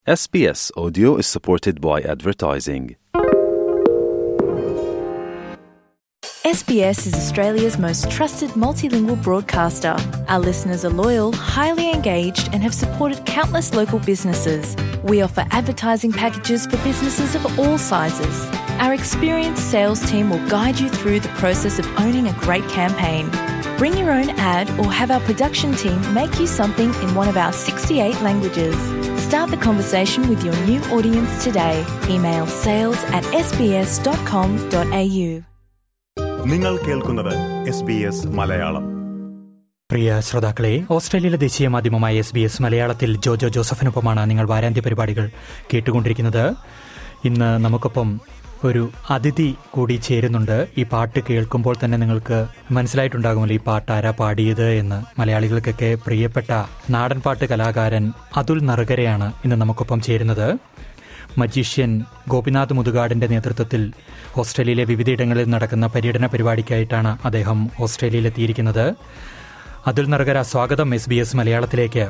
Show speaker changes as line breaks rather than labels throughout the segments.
SBS Audio is supported by advertising.
SBS is Australia's most trusted multilingual broadcaster. Our listeners are loyal, highly engaged, and have supported countless local businesses. We offer advertising packages for businesses of all sizes. Our experienced sales team will guide you through the process of owning a great campaign. Bring your own ad or have our production team make you something in one of our 68 languages. Start the conversation with your new audience today. Email sales at sbs.com.au.
നിങ്ങൾ കേൾക്കുന്നത് S B S Malayalam
പ്രിയ ശ്രോതാക്കളെ ഓസ്ട്രേലിയയിലെ ദേശീയ മാധ്യമമായ S B S മലയാളത്തിൽ ജോജോ ജോസഫിനൊപ്പമാണ് നിങ്ങൾ വാരാന്ത്യ പരിപാടികൾ കേട്ടുകൊണ്ടിരിക്കുന്നത് ഇന്ന് നമുക്കൊപ്പം ഒരു അതിഥി കൂടി ചേരുന്നുണ്ട് ഈ പാട്ട് കേൾക്കുമ്പോൾ തന്നെ നിങ്ങൾക്ക് മനസ്സിലായിട്ടുണ്ടാകുമല്ലോ ഈ പാട്ട് ആരാ പാടിയത് എന്ന് മലയാളികൾക്കൊക്കെ പ്രിയപ്പെട്ട നാടൻ പാട്ട് കലാകാരൻ അതുൽ നറുകരയാണ് ഇന്ന് നമുക്കൊപ്പം ചേരുന്നത് മജീഷ്യൻ ഗോപിനാഥ് മുതുകാടിന്റെ നേതൃത്വത്തിൽ ഓസ്ട്രേലിയയിലെ വിവിധയിടങ്ങളിൽ നടക്കുന്ന പര്യടന പരിപാടിക്കായിട്ടാണ് അദ്ദേഹം ഓസ്ട്രേലിയയിലെത്തിയിരിക്കുന്നത് അതുൽ നറുകര സ്വാഗതം എസ് ബി എസ് മലയാളത്തിലേക്ക്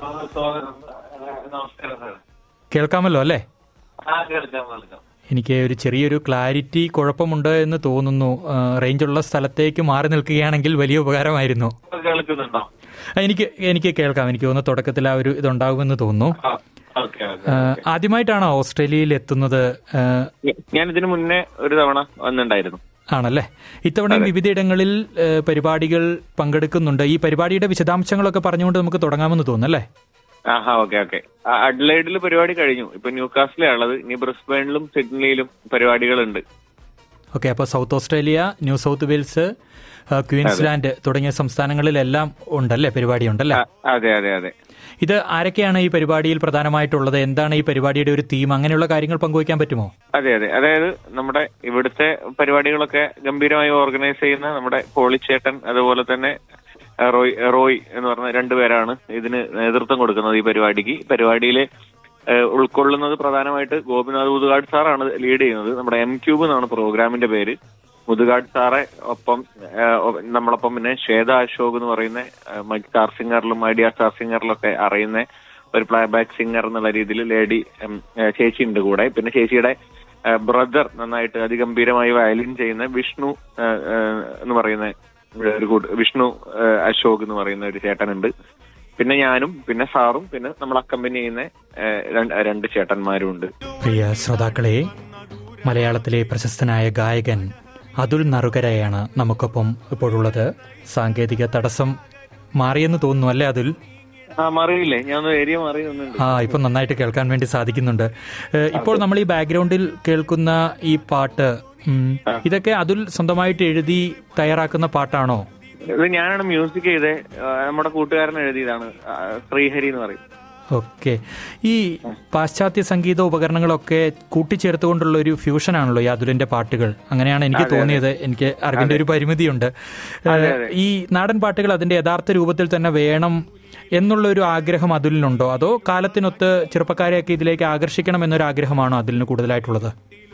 നമസ്കാരം സാർ
കേൾക്കാമല്ലോ അല്ലേ
ആ കേൾക്കാം കേൾക്കാം
എനിക്ക് ഒരു ചെറിയൊരു ക്ലാരിറ്റി കുഴപ്പമുണ്ട് എന്ന് തോന്നുന്നു ആ, റേഞ്ചുള്ള സ്ഥലത്തേക്ക് മാറി നിൽക്കുകയാണെങ്കിൽ വലിയ ഉപകാരമായിരുന്നു
ഇപ്പൊ കേൾക്കുന്നുണ്ടോ
ആ, എനിക്ക് എനിക്ക് കേൾക്കാം എനിക്ക് തോന്നുന്നു തുടക്കത്തിൽ ആ ഒരു ഇതുണ്ടാകുമെന്ന് തോന്നുന്നു
ആ, ഓക്കെ ഓക്കെ
ആ, ആദ്യമായിട്ടാണോ ഓസ്ട്രേലിയയിൽ എത്തുന്നത് ആ,
ഞാൻ ഇതിനു മുന്നേ ഒരു തവണ വന്നിട്ടുണ്ടായിരുന്നു
ആണല്ലേ ഇത്തവണയും വിവിധയിടങ്ങളിൽ ഏ, പരിപാടികൾ പങ്കെടുക്കുന്നുണ്ട് ഈ പരിപാടിയുടെ വിശദാംശങ്ങളൊക്കെ പറഞ്ഞുകൊണ്ട് നമുക്ക് തുടങ്ങാമെന്ന് തോന്നുന്നല്ലേ
ആഹാ ഓക്കെ ഓക്കെ അഡ്ലൈഡിൽ പരിപാടി കഴിഞ്ഞു ഇപ്പൊ ന്യൂകാസ്റ്റിലാണ് ഉള്ളത് ഇനി ബ്രിസ്ബേണിലും സിഡ്നിയിലും പരിപാടികളുണ്ട്
ഓക്കെ അപ്പോൾ South Australia New South Wales ആ, ക്വീൻസ്ലാൻഡ് തുടങ്ങിയ സംസ്ഥാനങ്ങളിലെല്ലാം ഉണ്ടല്ലേ പരിപാടി ഉണ്ടല്ലേ
ആ, അതെ അതെ അതെ
ഇത് ആരൊക്കെയാണ് ഈ പരിപാടിയിൽ പ്രധാനമായിട്ടുള്ളത് എന്താണ് ഈ പരിപാടിയുടെ ഒരു തീം അങ്ങനെയുള്ള കാര്യങ്ങൾ പങ്കുവയ്ക്കാൻ പറ്റുമോ
അതെ അതെ അതായത് നമ്മുടെ ഇവിടുത്തെ പരിപാടികളൊക്കെ ഗംഭീരമായി ഓർഗനൈസ് ചെയ്യുന്ന നമ്മുടെ പോളിച്ചേട്ടൻ അതുപോലെ തന്നെ ആ, റോയ് റോയ് എന്ന് പറഞ്ഞ രണ്ടുപേരാണ് ഇതിന് നേതൃത്വം കൊടുക്കുന്നത് ഈ പരിപാടിക്ക് പരിപാടിയിൽ ഉൾക്കൊള്ളുന്നത് പ്രധാനമായിട്ട് ഗോപിനാഥ് മുതുകാട് സാറാണ് ലീഡ് ചെയ്യുന്നത് നമ്മുടെ എം ക്യൂബ് എന്നാണ് പ്രോഗ്രാമിന്റെ പേര് മുതുകാട് സാറെ ഒപ്പം ആ, ഒ- നമ്മളൊപ്പം പിന്നെ ശ്വേത അശോക് എന്ന് പറയുന്ന ആ, മ- സ്റ്റാർ സിംഗറിലും ഐഡിയ സ്റ്റാർ സിംഗറിലൊക്കെ അറിയുന്ന ഒരു പ്ലേ ബാക്ക് സിംഗർ എന്നുള്ള രീതിയിൽ ലേഡി ഉം, ആ, ചേച്ചി ഉണ്ട് കൂടെ പിന്നെ ചേച്ചിയുടെ ബ്രദർ നന്നായിട്ട് അതിഗംഭീരമായി വയലിൻ ചെയ്യുന്ന വിഷ്ണു ആ, ആ, എന്ന് പറയുന്ന ഒരു കൂട്ട് വിഷ്ണു ആ, അശോക് എന്ന് പറയുന്ന ഒരു ചേട്ടനുണ്ട് പിന്നെ ഞാനും പിന്നെ സാറും പിന്നെ നമ്മൾ അക്കമ്പനി ചെയ്യുന്ന ആ, രണ്ട് രണ്ട് ചേട്ടന്മാരും ഉണ്ട്
പ്രിയ ശ്രോതാക്കളെ മലയാളത്തിലെ പ്രശസ്തനായ ഗായകൻ അതുൽ നറുകരയാണ് നമുക്കൊപ്പം ഇപ്പോഴുള്ളത് സാങ്കേതിക തടസ്സം മാറിയെന്ന് തോന്നുന്നു അല്ലേ അതുൽ
ആ മാറിയില്ലേ ഞാൻ ഏരിയ മാറി നിന്നുണ്ട്
ആ ഇപ്പൊ നന്നായിട്ട് കേൾക്കാൻ വേണ്ടി സാധിക്കുന്നുണ്ട് ഏഹ്, ഇപ്പോൾ നമ്മൾ ഈ ബാക്ക്ഗ്രൗണ്ടിൽ കേൾക്കുന്ന ഈ പാട്ട് ഉം, ഇതൊക്കെ അതുൽ സ്വന്തമായിട്ട് എഴുതി തയ്യാറാക്കുന്ന പാട്ടാണോ
ഇത് ഞാനാണ് മ്യൂസിക് ചെയ്തേ ആ, നമ്മുടെ കൂട്ടുകാരൻ എഴുതിയതാണ് ആ, ശ്രീഹരി എന്ന് പറയും
ഓക്കെ ഈ പാശ്ചാത്യ സംഗീത ഉപകരണങ്ങളൊക്കെ കൂട്ടിച്ചേർത്തുകൊണ്ടുള്ള ഒരു ഫ്യൂഷൻ ആണല്ലോ ഈ അതുലിന്റെ പാട്ടുകൾ അങ്ങനെയാണ് എനിക്ക് തോന്നിയത് എനിക്ക് അറിവിന്റെ ഒരു പരിമിതിയുണ്ട് ഏഹ്, ഈ നാടൻ പാട്ടുകൾ അതിന്റെ യഥാർത്ഥ രൂപത്തിൽ തന്നെ വേണം എന്നുള്ള ഒരു ആഗ്രഹം അതുലിനുണ്ടോ അതോ കാലത്തിനൊത്ത് ചെറുപ്പക്കാരെയൊക്കെ ഇതിലേക്ക് ആകർഷിക്കണം എന്നൊരു ആഗ്രഹമാണോ അതിലിന് കൂടുതലായിട്ടുള്ളത്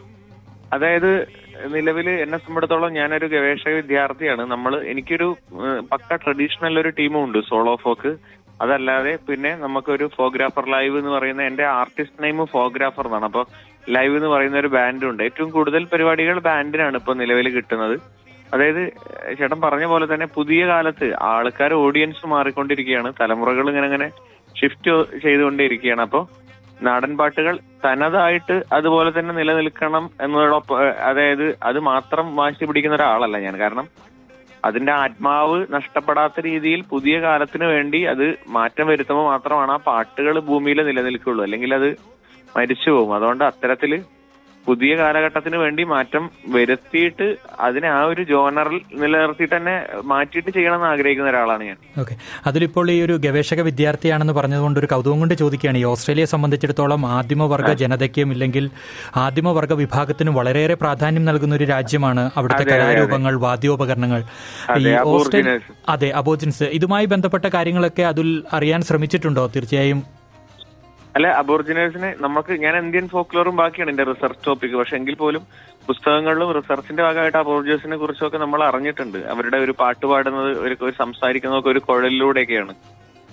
അതായത് നിലവിൽ എന്നെ സംബന്ധിച്ചിടത്തോളം ഞാനൊരു ഗവേഷക വിദ്യാർത്ഥിയാണ് നമ്മൾ എനിക്കൊരു ഏഹ്, പക്ക ട്രഡീഷണൽ ഒരു ടീമും ഉണ്ട് സോളോ ഫോക്ക് അതല്ലാതെ പിന്നെ നമുക്കൊരു ഫോഗ്രാഫർ ലൈവ് എന്ന് പറയുന്ന എന്റെ ആർട്ടിസ്റ്റ് നെയിം ഫോഗ്രാഫർ എന്നാണ് അപ്പൊ ലൈവ് എന്ന് പറയുന്ന ഒരു ബാൻഡും ഉണ്ട് ഏറ്റവും കൂടുതൽ പരിപാടികൾ ബാൻഡിനാണ് ഇപ്പൊ നിലവിൽ കിട്ടുന്നത് അതായത് ഏഹ്, ചേട്ടൻ പറഞ്ഞ പോലെ തന്നെ പുതിയ കാലത്ത് ആൾക്കാർ ഓഡിയൻസ് മാറിക്കൊണ്ടിരിക്കുകയാണ് തലമുറകൾ ഇങ്ങനെ ഇങ്ങനെ ഷിഫ്റ്റ് ചെയ്തുകൊണ്ടിരിക്കുകയാണ് അപ്പൊ നാടൻ പാട്ടുകൾ തനതായിട്ട് അതുപോലെ തന്നെ നിലനിൽക്കണം എന്നതോടൊപ്പം ഏഹ്, അതായത് അത് മാത്രം വാശി പിടിക്കുന്ന ഒരാളല്ല ഞാൻ കാരണം അതിന്റെ ആത്മാവ് നഷ്ടപ്പെടാത്ത രീതിയിൽ പുതിയ കാലത്തിന് വേണ്ടി അത് മാറ്റം വരുത്തുമ്പോൾ മാത്രമാണ് ആ പാട്ടുകൾ ഭൂമിയിൽ നിലനിൽക്കുള്ളൂ അല്ലെങ്കിൽ അത് മരിച്ചു പോകും അതുകൊണ്ട് അത്തരത്തില് പുതിയ കാലഘട്ടത്തിന് വേണ്ടി മാറ്റം വരുത്തിയിട്ട് അതിനെ ആ ഒരു ജോണറിൽ നിലനിർത്തിയിട്ട് തന്നെ മാറ്റിയിട്ട് ചെയ്യണം എന്ന് ആഗ്രഹിക്കുന്ന ഒരാളാണ് ഞാൻ
ഓക്കെ അതിലിപ്പോൾ ഈ ഒരു ഗവേഷക വിദ്യാർത്ഥിയാണെന്ന് പറഞ്ഞതുകൊണ്ട് ഒരു കൗതുകം കൊണ്ട് ചോദിക്കുകയാണ് ഈ ഓസ്ട്രേലിയയെ സംബന്ധിച്ചിടത്തോളം ആദിമവർഗ ജനതയ്ക്കും ഇല്ലെങ്കിൽ ആദിമവർഗ വിഭാഗത്തിനും വളരെയേറെ പ്രാധാന്യം നൽകുന്ന ഒരു രാജ്യമാണ് അവിടുത്തെ കലാരൂപങ്ങൾ വാദ്യോപകരണങ്ങൾ
അതെ,
ഈ ഓസ്ട്രേ-
Aborigines.
അതെ അബോജിൻസ് ഇതുമായി ബന്ധപ്പെട്ട കാര്യങ്ങളൊക്കെ അതിൽ അറിയാൻ ശ്രമിച്ചിട്ടുണ്ടോ തീർച്ചയായും
അല്ല അബോറിജിനേഴ്സിനെ നമുക്ക് ഞാൻ ഇന്ത്യൻ ഫോക്ലോറും ബാക്കിയാണ് എന്റെ റിസർച്ച് ടോപ്പിക് പക്ഷെ എങ്കിൽ പോലും പുസ്തകങ്ങളിലും റിസർച്ചിന്റെ ഭാഗമായിട്ട് അബോറിജിനസിനെ കുറിച്ചൊക്കെ നമ്മൾ അറിഞ്ഞിട്ടുണ്ട് അവരുടെ ഒരു പാട്ട് പാടുന്നത് ഒരു ഒരു സംസാരിക്കുന്നതൊക്കെ ഒരു കുഴലിലൂടെയൊക്കെയാണ്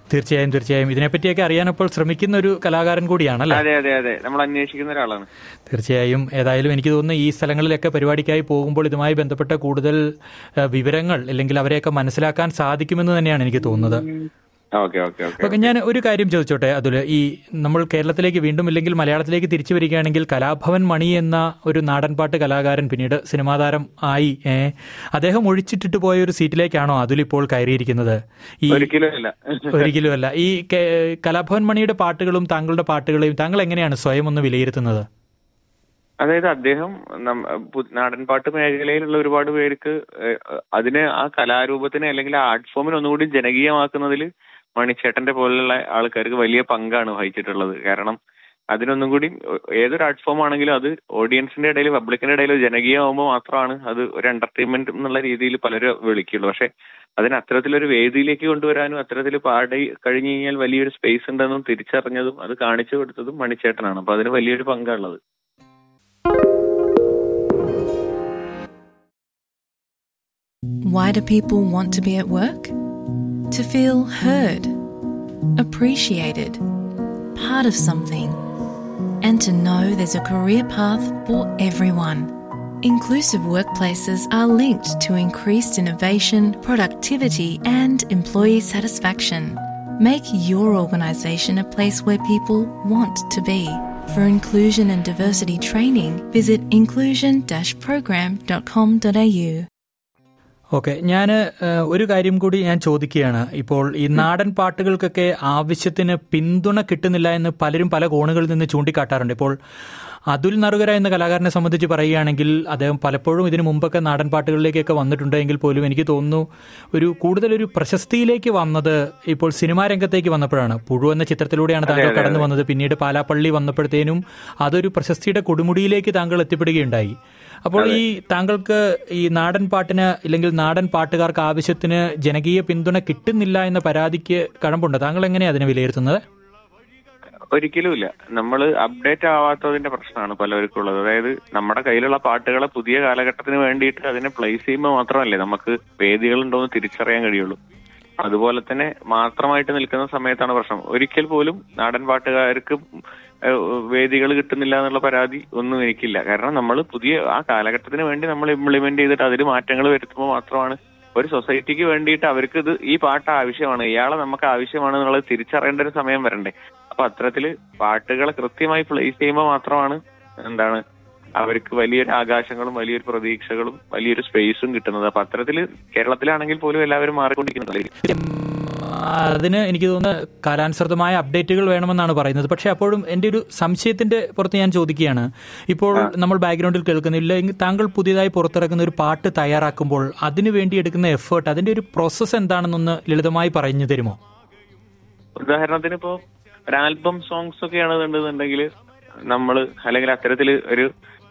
തീർച്ചയായും തീർച്ചയായും ഇതിനെപ്പറ്റിയൊക്കെ അറിയാനപ്പോൾ ശ്രമിക്കുന്ന ഒരു കലാകാരൻ കൂടിയാണല്ലേ
അതെ അതെ അതെ നമ്മൾ അന്വേഷിക്കുന്ന ഒരാളാണ്
തീർച്ചയായും ഏതായാലും എനിക്ക് തോന്നുന്നു ഈ സ്ഥലങ്ങളിലൊക്കെ പരിപാടിക്കായി പോകുമ്പോൾ ഇതുമായി ബന്ധപ്പെട്ട കൂടുതൽ ഏഹ്, വിവരങ്ങൾ അല്ലെങ്കിൽ അവരെയൊക്കെ മനസ്സിലാക്കാൻ സാധിക്കുമെന്ന് തന്നെയാണ് എനിക്ക് തോന്നുന്നത്
ഓക്കെ ഓക്കെ ഓക്കെ
ഓക്കെ ഞാൻ ഒരു കാര്യം ചോദിച്ചോട്ടെ അതുല് ഈ നമ്മൾ കേരളത്തിലേക്ക് വീണ്ടും ഇല്ലെങ്കിൽ മലയാളത്തിലേക്ക് തിരിച്ചു വരികയാണെങ്കിൽ കലാഭവൻ മണി എന്ന ഒരു നാടൻപാട്ട് കലാകാരൻ പിന്നീട് സിനിമാ താരം ആയി ഏ അദ്ദേഹം ഒഴിച്ചിട്ടിട്ട് പോയ ഒരു സീറ്റിലേക്കാണോ അതുൽ ഇപ്പോൾ കയറിയിരിക്കുന്നത് ഈ
ഒരിക്കലും ഇല്ല
ഒരിക്കലും അല്ല ഈ കെ- കലാഭവൻ മണിയുടെ പാട്ടുകളും താങ്കളുടെ പാട്ടുകളെയും താങ്കൾ എങ്ങനെയാണ് സ്വയം ഒന്ന് വിലയിരുത്തുന്നത്
അതായത് അദ്ദേഹം നം- പു- നാടൻപാട്ട് മേഖലയിലുള്ള ഒരുപാട് പേർക്ക് ഏഹ്, അതിനെ ആ കലാരൂപത്തിനെ അല്ലെങ്കിൽ ആ ആർട്ട് ഫോമിനെ ഒന്നുകൂടി ജനകീയമാക്കുന്നതിൽ മണിച്ചേട്ടന്റെ പോലുള്ള ആൾക്കാർക്ക് വലിയ പങ്കാണ് വഹിച്ചിട്ടുള്ളത് കാരണം അതിനൊന്നും കൂടി ഏതൊരു ആർട്ട് ഫോം ആണെങ്കിലും അത് ഓഡിയൻസിന്റെ ഇടയിൽ പബ്ലിക്കിന്റെ ഇടയിൽ ജനകീയമാകുമ്പോൾ മാത്രമാണ് അത് ഒരു എന്റർടൈൻമെന്റ് എന്നുള്ള രീതിയിൽ പലരും വിളിക്കുള്ളൂ പക്ഷെ അതിന് അത്തരത്തിലൊരു വേദിയിലേക്ക് കൊണ്ടുവരാനും അത്തരത്തിൽ പാടി കഴിഞ്ഞു കഴിഞ്ഞാൽ വലിയൊരു സ്പേസ് ഉണ്ടെന്നും തിരിച്ചറിഞ്ഞതും അത് കാണിച്ചു കൊടുത്തതും മണിച്ചേട്ടനാണ് അപ്പൊ അതിന് വലിയൊരു പങ്കാണുള്ളത്
Why do people want to be at work? To feel heard, appreciated, part of something, and to know there's a career path for everyone. Inclusive workplaces are linked to increased innovation, productivity, and employee satisfaction. Make your organisation a place where people want to be. For inclusion and diversity training, visit inclusion-program.com.au.
Okay ഞാൻ ഒരു കാര്യം കൂടി ഞാൻ ചോദിക്കുകയാണ് ഇപ്പോൾ ഈ നാടൻ പാട്ടുകൾക്കൊക്കെ ആവശ്യത്തിന് പിന്തുണ കിട്ടുന്നില്ല എന്ന് പലരും പല കോണുകളിൽ നിന്ന് ചൂണ്ടിക്കാട്ടാറുണ്ട് ഇപ്പോൾ അതുൽ നറുകര എന്ന കലാകാരനെ സംബന്ധിച്ച് പറയുകയാണെങ്കിൽ അദ്ദേഹം പലപ്പോഴും ഇതിനു മുമ്പൊക്കെ നാടൻ പാട്ടുകളിലേക്കൊക്കെ വന്നിട്ടുണ്ടെങ്കിൽ പോലും എനിക്ക് തോന്നുന്നു ഒരു കൂടുതലൊരു പ്രശസ്തിയിലേക്ക് വന്നത് ഇപ്പോൾ സിനിമാ രംഗത്തേക്ക് വന്നപ്പോഴാണ് പുഴു എന്ന ചിത്രത്തിലൂടെയാണ് താങ്കൾ കടന്നു വന്നത് പിന്നീട് പാലാപ്പള്ളി വന്നപ്പോഴത്തേനും അതൊരു പ്രശസ്തിയുടെ കൊടുമുടിയിലേക്ക് താങ്കൾ എത്തിപ്പെടുകയുണ്ടായി അപ്പോൾ ഈ താങ്കൾക്ക് ഈ നാടൻ പാട്ടിന് ഇല്ലെങ്കിൽ നാടൻ പാട്ടുകാർക്ക് ആവശ്യത്തിന് ജനകീയ പിന്തുണ കിട്ടുന്നില്ല എന്ന പരാതിക്ക് കഴമ്പുണ്ട് താങ്കൾ എങ്ങനെയാണ് അതിനെ വിലയിരുത്തുന്നത്
ഒരിക്കലുമില്ല നമ്മൾ അപ്ഡേറ്റ് ആവാത്തതിന്റെ പ്രശ്നമാണ് പലർക്കും ഉള്ളത് അതായത് നമ്മുടെ കയ്യിലുള്ള പാട്ടുകളെ പുതിയ കാലഘട്ടത്തിന് വേണ്ടിയിട്ട് അതിനെ പ്ലേസ് ചെയ്യുമ്പോൾ മാത്രമല്ലേ നമുക്ക് വേദികളുണ്ടോ എന്ന് തിരിച്ചറിയാൻ കഴിയുള്ളൂ അതുപോലെ തന്നെ മാത്രമായിട്ട് നിൽക്കുന്ന സമയത്താണ് പ്രശ്നം ഒരിക്കൽ പോലും നാടൻ പാട്ടുകാർക്ക് വേദികൾ കിട്ടുന്നില്ല എന്നുള്ള പരാതി ഒന്നും എനിക്കില്ല കാരണം നമ്മൾ പുതിയ ആ കാലഘട്ടത്തിന് വേണ്ടി നമ്മൾ ഇംപ്ലിമെന്റ് ചെയ്തിട്ട് അതിൽ മാറ്റങ്ങൾ വരുത്തുമ്പോൾ മാത്രമാണ് ഒരു സൊസൈറ്റിക്ക് വേണ്ടിയിട്ട് അവർക്ക് ഇത് ഈ പാട്ട് ആവശ്യമാണ് ഇയാളെ നമുക്ക് ആവശ്യമാണ് എന്നുള്ളത് തിരിച്ചറിയേണ്ട ഒരു സമയം വരണ്ടേ അപ്പൊ അത്തരത്തില് പാട്ടുകളെ കൃത്യമായി പ്ലേസ് ചെയ്യുമ്പോൾ മാത്രമാണ് എന്താണ് അവർക്ക് വലിയൊരു ആകാശങ്ങളും വലിയൊരു പ്രതീക്ഷകളും വലിയൊരു സ്പേസും കിട്ടുന്നത് അപ്പൊ അത്തരത്തില് കേരളത്തിലാണെങ്കിൽ പോലും എല്ലാവരും മാറിക്കൊണ്ടിരിക്കുന്നുണ്ട്
അതിന് എനിക്ക് തോന്നുന്നു കാലാനുസൃതമായ അപ്ഡേറ്റുകൾ വേണമെന്നാണ് പറയുന്നത് പക്ഷെ അപ്പോഴും എൻ്റെ ഒരു സംശയത്തിന്റെ പുറത്ത് ഞാൻ ചോദിക്കുകയാണ് ഇപ്പോൾ നമ്മൾ ബാക്ക്ഗ്രൗണ്ടിൽ കേൾക്കുന്നില്ല എങ്കിൽ താങ്കൾ പുതിയതായി പുറത്തിറക്കുന്ന ഒരു പാട്ട് തയ്യാറാക്കുമ്പോൾ അതിനു വേണ്ടി എടുക്കുന്ന എഫേർട്ട് അതിന്റെ ഒരു പ്രോസസ്സ് എന്താണെന്നൊന്ന് ലളിതമായി പറഞ്ഞു തരുമോ
ഉദാഹരണത്തിന് ഇപ്പോ ഒരു ആൽബം സോങ്സ് ഒക്കെ ആണെന്നുണ്ടെന്നുണ്ടെങ്കിൽ നമ്മൾ അല്ലെങ്കിൽ അത്തരത്തില് ഒരു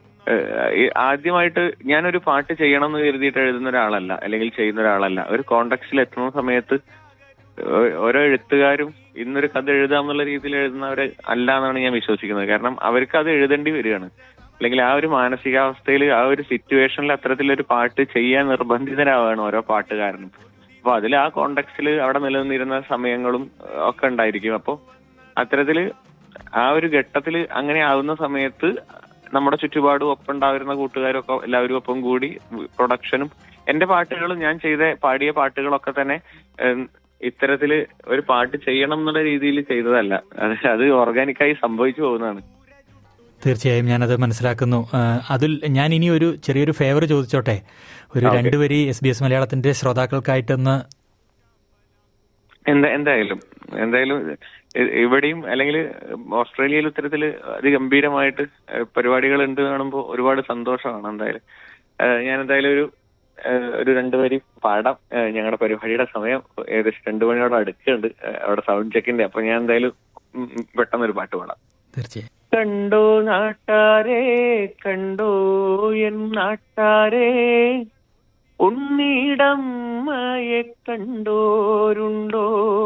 ഏഹ്, ആദ്യമായിട്ട് ഞാനൊരു പാട്ട് ചെയ്യണം എന്ന് കരുതിയിട്ട് എഴുതുന്ന ഒരാളല്ല അല്ലെങ്കിൽ ചെയ്യുന്ന ഒരാളല്ല ഒരു കോണ്ടക്സ്റ്റിൽ എത്തുന്ന സമയത്ത് ഓ- ഓരോ എഴുത്തുകാരും ഇന്നൊരു കഥ എഴുതാം എന്നുള്ള രീതിയിൽ എഴുതുന്നവര് അല്ല എന്നാണ് ഞാൻ വിശ്വസിക്കുന്നത് കാരണം അവർക്ക് അത് എഴുതേണ്ടി വരികയാണ് അല്ലെങ്കിൽ ആ ഒരു മാനസികാവസ്ഥയിൽ ആ ഒരു സിറ്റുവേഷനിൽ അത്തരത്തിലൊരു പാട്ട് ചെയ്യാൻ നിർബന്ധിതരാവുകയാണ് ഓരോ പാട്ടുകാരനും അപ്പൊ അതിൽ ആ കോണ്ടക്സ്റ്റിൽ അവിടെ നിലനിന്നിരുന്ന സമയങ്ങളും ഏഹ്, ഒക്കെ ഉണ്ടായിരിക്കും അപ്പൊ അത്തരത്തില് ആ ഒരു ഘട്ടത്തിൽ അങ്ങനെ ആവുന്ന സമയത്ത് നമ്മുടെ ചുറ്റുപാടും ഒപ്പം ഉണ്ടായിരുന്ന കൂട്ടുകാരും ഒക്കെ എല്ലാവരും ഒപ്പം കൂടി പ്രൊഡക്ഷനും എന്റെ പാട്ടുകളും ഞാൻ ചെയ്ത പാടിയ പാട്ടുകളൊക്കെ തന്നെ ഏഹ്, ഇത്തരത്തില് ഒരു പാട്ട് ചെയ്യണം എന്നുള്ള രീതിയിൽ ചെയ്തതല്ല അത് അത് ഓർഗാനിക്കായി സംഭവിച്ചു പോകുന്നതാണ്
തീർച്ചയായും ഞാനത് മനസ്സിലാക്കുന്നു ആ, അതിൽ ഞാൻ ഇനി ഒരു ചെറിയൊരു ഫേവർ ചോദിച്ചോട്ടെ ഒരു
ഓക്കേ.
രണ്ടുപേരി എസ് ബി എസ് മലയാളത്തിന്റെ ശ്രോതാക്കൾക്കായിട്ടൊന്ന്
എന്താ എന്തായാലും എന്തായാലും ഇ- ഇവിടെയും അല്ലെങ്കിൽ ഓസ്ട്രേലിയയിൽ ഇത്തരത്തില് അതിഗംഭീരമായിട്ട് പരിപാടികൾ ഉണ്ട് കാണുമ്പോൾ ഒരുപാട് സന്തോഷമാണ് എന്തായാലും ഏഹ് ഞാൻ എന്തായാലും ഒരു ഏഹ് ഒരു രണ്ടുപേരി പാടാം ഏഹ് ഞങ്ങളുടെ പരിപാടിയുടെ സമയം ഏകദേശം രണ്ടു മണിയോടെ അടുക്കുന്നുണ്ട് ഏഹ് അവിടെ സൗണ്ട് ചെക്കിന്റെ അപ്പൊ ഞാൻ എന്തായാലും ഉം ഉം പെട്ടെന്നൊരു പാട്ട് പാടാം
തീർച്ചയായും
കണ്ടോ നാട്ടാരേ കണ്ടോ എൻ നാട്ടാരേ ഉണ്ണീടമ്മയെ കണ്ടോരുണ്ടോ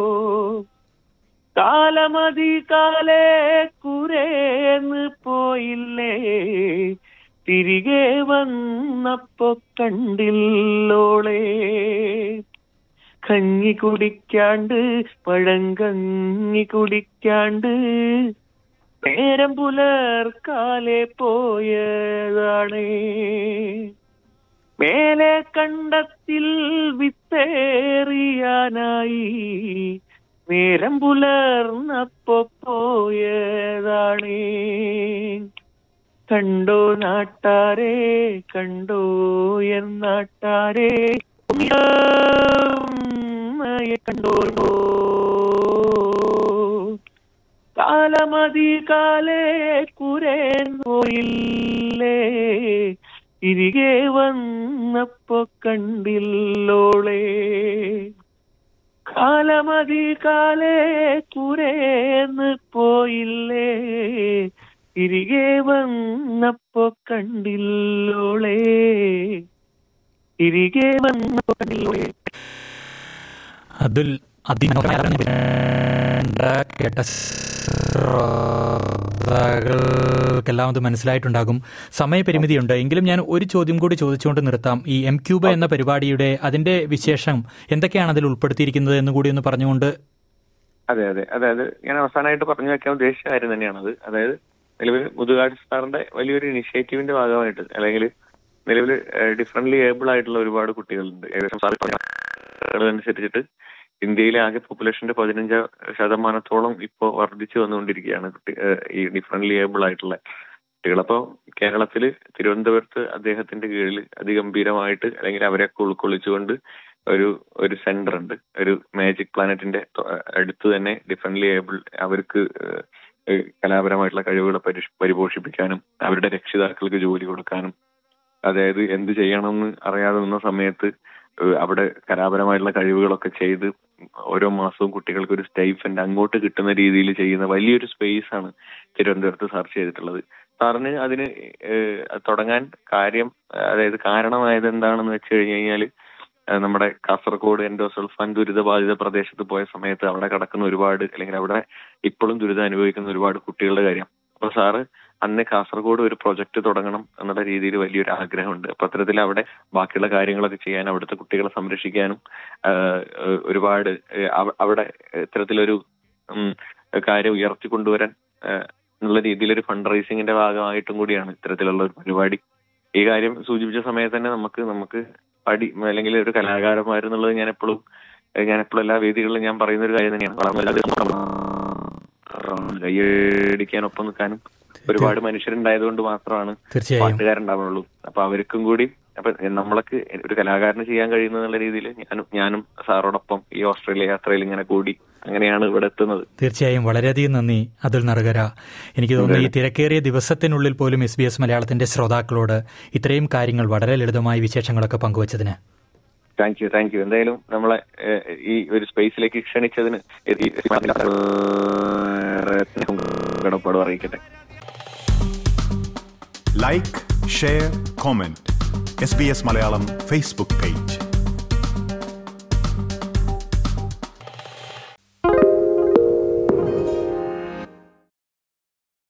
കാലമതി കാലേ കുരേന്ന് പോയില്ലേ തിരികെ വന്നപ്പോ കണ്ടില്ലോളേ കഞ്ഞി കുടിക്കാണ്ട് പഴങ്കഞ്ഞി കുടിക്കാണ്ട് നേരം പുലർക്കാലെ പോയതാണേ മേലെ കണ്ടത്തിൽ വിത്തേറിയാനായി നേരം പുലർന്നപ്പോ പോയതാണേ കണ്ടോ നാട്ടാരെ കണ്ടോ എന്നാട്ടാരെ ഉമ്മയെ കണ്ടോ കാലമതി കാലേ കുരേന്നോയില്ലേ തിരികെ വന്നപ്പോ കണ്ടില്ലോളേ കാലമതി കാലേ കുരേന്ന് പോയില്ലേ തിരികെ വന്നപ്പോ കണ്ടില്ലോളേ തിരികെ വന്നപ്പോ കണ്ടില്ലോളേ
അതിൽ അതിമനോഹരമായ കേട്ട ശ്രോതാക്കൾക്കെല്ലാം അത് മനസ്സിലായിട്ടുണ്ടാകും സമയപരിമിതിയുണ്ട് എങ്കിലും ഞാൻ ഒരു ചോദ്യം കൂടി ചോദിച്ചുകൊണ്ട് നിർത്താം ഈ എം ക്യൂബ എന്ന പരിപാടിയുടെ അതിന്റെ വിശേഷം എന്തൊക്കെയാണ് അതിൽ ഉൾപ്പെടുത്തിയിരിക്കുന്നത് എന്ന് കൂടി ഒന്ന് പറഞ്ഞുകൊണ്ട്
അതെ അതെ അതായത് ഞാൻ അവസാനമായിട്ട് പറഞ്ഞു വെക്കാൻ ഉദ്ദേശിച്ച കാര്യം തന്നെയാണത് അതായത് നിലവിൽ മുതുകാട് സാറിന്റെ വലിയൊരു ഇനിഷ്യേറ്റീവിന്റെ ഭാഗമായിട്ട് അല്ലെങ്കിൽ നിലവിൽ ഡിഫറently ഏബിൾ ആയിട്ടുള്ള ഒരുപാട് കുട്ടികളുണ്ട് ഏകദേശം സാർ അനുസരിച്ചിട്ട് ഇന്ത്യയിലെ ആകെ പോപ്പുലേഷന്റെ പതിനഞ്ച് ശതമാനത്തോളം ഇപ്പോൾ വർദ്ധിച്ചു വന്നുകൊണ്ടിരിക്കുകയാണ് കുട്ടി ഏഹ് ഈ ഡിഫറently ഏബിൾ ആയിട്ടുള്ള കുട്ടികൾ അപ്പോൾ കേരളത്തിൽ തിരുവനന്തപുരത്ത് അദ്ദേഹത്തിന്റെ കീഴിൽ അതിഗംഭീരമായിട്ട് അല്ലെങ്കിൽ അവരെയൊക്കെ ഉൾക്കൊള്ളിച്ചുകൊണ്ട് ഒരു ഒരു സെന്റർ ഉണ്ട് ഒരു മാജിക് പ്ലാനറ്റിന്റെ തൊ- അടുത്ത് തന്നെ ഡിഫറently ഏബിൾ അവർക്ക് ഏഹ്, ഏഹ് കലാപരമായിട്ടുള്ള കഴിവുകളെ പരിഷ് പരിപോഷിപ്പിക്കാനും അവരുടെ രക്ഷിതാക്കൾക്ക് ജോലി കൊടുക്കാനും അതായത് എന്ത് ചെയ്യണമെന്ന് അറിയാതെ നിന്ന സമയത്ത് ഏഹ് അവിടെ കലാപരമായിട്ടുള്ള കഴിവുകളൊക്കെ ചെയ്ത് ഓരോ മാസവും കുട്ടികൾക്ക് ഒരു സ്റ്റൈഫൻഡ് അങ്ങോട്ട് കിട്ടുന്ന രീതിയിൽ ചെയ്യുന്ന വലിയൊരു സ്പേസ് ആണ് തിരുവനന്തപുരത്ത് സെർച്ച് ചെയ്തിട്ടുള്ളത് സാറിന് അതിന് ഏഹ് തുടങ്ങാൻ കാര്യം അതായത് കാരണമായത് എന്താണെന്ന് വെച്ച് കഴിഞ്ഞ് കഴിഞ്ഞാൽ നമ്മുടെ കാസർഗോഡ് എൻഡോസൾഫാൻ ദുരിതബാധിത പ്രദേശത്ത് പോയ സമയത്ത് അവിടെ കിടക്കുന്ന ഒരുപാട് അല്ലെങ്കിൽ അവിടെ ഇപ്പോഴും ദുരിതം അനുഭവിക്കുന്ന ഒരുപാട് കുട്ടികളുടെ കാര്യം അപ്പൊ സാറ് അന്ന് കാസർഗോഡ് ഒരു പ്രൊജക്ട് തുടങ്ങണം എന്നുള്ള രീതിയിൽ വലിയൊരു ആഗ്രഹമുണ്ട് അപ്പൊ അത്തരത്തിൽ അവിടെ ബാക്കിയുള്ള കാര്യങ്ങളൊക്കെ ചെയ്യാൻ അവിടുത്തെ കുട്ടികളെ സംരക്ഷിക്കാനും ആഹ് ഏഹ് ഒരുപാട് ഏഹ് അവ- അവിടെ ഇത്തരത്തിലൊരു ഉം, കാര്യം ഉയർത്തിക്കൊണ്ടുവരാൻ ആഹ് എന്നുള്ള രീതിയിൽ ഒരു ഫണ്ട് റൈസിങ്ങിന്റെ ഭാഗമായിട്ടും കൂടിയാണ് ഇത്തരത്തിലുള്ള ഒരു പരിപാടി ഈ കാര്യം സൂചിപ്പിച്ച സമയത്ത് തന്നെ നമുക്ക് നമുക്ക് പടി അല്ലെങ്കിൽ ഒരു കലാകാരന്മാരെന്നുള്ളത് ഞാൻ എപ്പോഴും ഞാൻ എപ്പോഴും എല്ലാ വേദികളിലും ഞാൻ പറയുന്ന ഒരു കാര്യം തന്നെയാണ് കൈയടിക്കാനൊപ്പം നിൽക്കാനും ഒരുപാട് മനുഷ്യരുണ്ടായതുകൊണ്ട് മാത്രമാണ്
തീർച്ചയായും
പാട്ടുകാരുണ്ടാവുള്ളൂ അപ്പൊ അവർക്കും കൂടി അപ്പൊ നമ്മളൊക്കെ ഒരു കലാകാരന് ചെയ്യാൻ കഴിയുന്ന എന്നുള്ള രീതിയിൽ ഞാനും ഞാനും സാറോടൊപ്പം ഈ ഓസ്ട്രേലിയ യാത്രയിൽ ഇങ്ങനെ കൂടി അങ്ങനെയാണ് ഇവിടെ എത്തുന്നത്
തീർച്ചയായും വളരെയധികം നന്ദി അതുൽ നറുകര എനിക്ക് തോന്നുന്നു ഈ തിരക്കേറിയ ദിവസത്തിനുള്ളിൽ പോലും എസ് ബി എസ് മലയാളത്തിന്റെ ശ്രോതാക്കളോട് ഇത്രയും കാര്യങ്ങൾ വളരെ ലളിതമായ വിശേഷങ്ങളൊക്കെ പങ്കുവച്ചതിന്
താങ്ക് യു താങ്ക് യു എന്തായാലും നമ്മളെ ഏഹ്, ഈ ഒരു സ്പേസിലേക്ക് ക്ഷണിച്ചതിന് ഈ കടപ്പാട് അറിയിക്കട്ടെ
like share comment S B S Malayalam Facebook page